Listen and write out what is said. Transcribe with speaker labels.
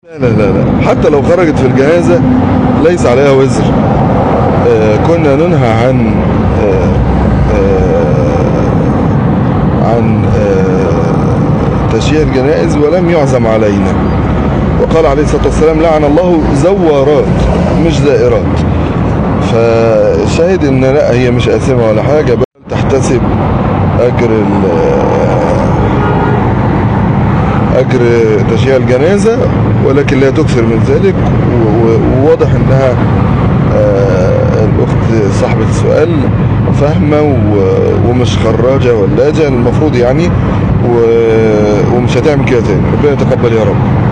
Speaker 1: لا لا لا حتى لو خرجت في الجنازة ليس عليها وزر آه كنا ننهى عن آه آه عن آه تشييع الجنائز ولم يعزم علينا وقال عليه الصلاة والسلام لعن الله زوارات مش زائرات فشاهد ان لا هي مش آثمة ولا حاجة بل تحتسب أجر أجر تشييع الجنازة ولكن لا تكثر من ذلك وواضح انها الاخت صاحبة السؤال فاهمة ومش خراجة ولاجة المفروض يعني ومش هتعمل كده تاني ربنا يتقبل يا رب